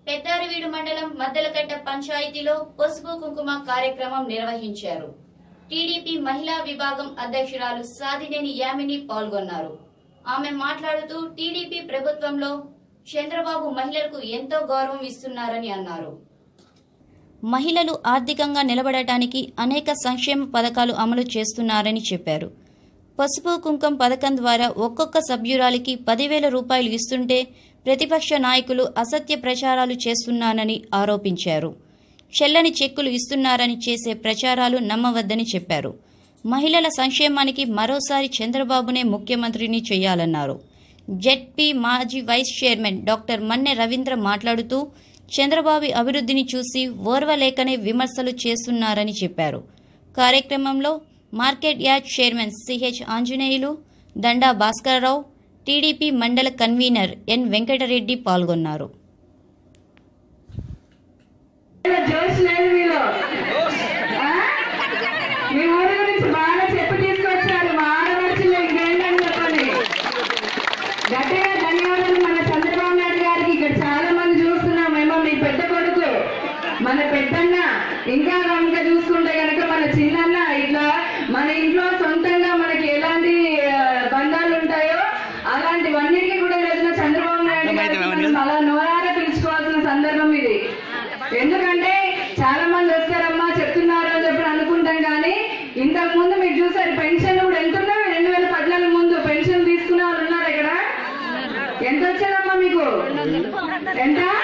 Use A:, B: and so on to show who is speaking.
A: పెద్దారవీడు మండలం మద్దలకట్ట పంచాయతీలో పసుపు కుంకుమ కార్యక్రమం నిర్వహించారు టీడీపీ మహిళా విభాగం అధ్యక్షురాలు సాదినేని యామిని పాల్గొన్నారు ఆమె మాట్లాడుతూ టీడీపీ ప్రభుత్వంలో చంద్రబాబు మహిళలకు ఎంతో గౌరవం ఇస్తున్నారని అన్నారు మహిళలు ఆర్థికంగా నిలబడటానికి అనేక సంక్షేమ పథకాలు అమలు చేస్తున్నారని చెప్పారు పసుపు కుంకం పథకం ద్వారా ఒక్కొక్క సభ్యురాలికి పదివేల రూపాయలు ఇస్తుంటే ప్రతిపక్ష నాయకులు అసత్య ప్రచారాలు చేస్తున్నానని ఆరోపించారు చెల్లని చెక్కులు ఇస్తున్నారని చేసే ప్రచారాలు నమ్మవద్దని చెప్పారు మహిళల సంక్షేమానికి మరోసారి చంద్రబాబునే ముఖ్యమంత్రిని చేయాలన్నారు జెడ్పీ మాజీ vice chairman doctor Manne Ravindra మాట్లాడుతూ చంద్రబాబు అభివృద్ధిని చూసి ఓర్వలేకనే విమర్శలు చేస్తున్నారని చెప్పారు కార్యక్రమంలో market yard chairman CH Anjaneyulu Danda Bhaskararao TDP మండల కన్వీనర్ ఎన్ వెంకటరెడ్డి పాల్గొన్నారు
B: జోష్ లేదు మీలో ఆ? మీ ఊరి గురించి బాగా చెప్పి తీసుకొచ్చారు మా ఆడపడుచులు ఇంకేంటని చెప్పండి గట్టిగా ధన్యవాదాలు మన చంద్రబాబు నాయుడు గారికి ఇక్కడ చాలా మంది చూస్తున్నామేమో మీ పెద్ద కొడుకు మన పెద్దన్న ఇంకా కనుక చూసుకుంటే కనుక మన చిన్నన్న ఇట్లా మన ఇంట్లో సొంతంగా మనకి ఎలాంటి ఆ, బంధాలు ఉంటాయో అలాంటివన్నిటికీ కూడా వెళ్ళిన చంద్రబాబు నాయుడు గారికి మనం అలా నోరారా పిలుచుకోవాల్సిన సందర్భం ఇది ఎందుకంటే చాలా మంది వస్తారమ్మా చెప్తున్నారు అని చెప్పి అనుకుంటాం కానీ ఇంతకు ముందు మీరు చూసారు పెన్షన్ కూడా ఎంత ఉన్నాయి రెండు వేల పద్నాలుగు ముందు పెన్షన్ తీసుకునే వాళ్ళు ఉన్నారు ఇక్కడ ఎంత వచ్చేదమ్మా మీకు ఎంత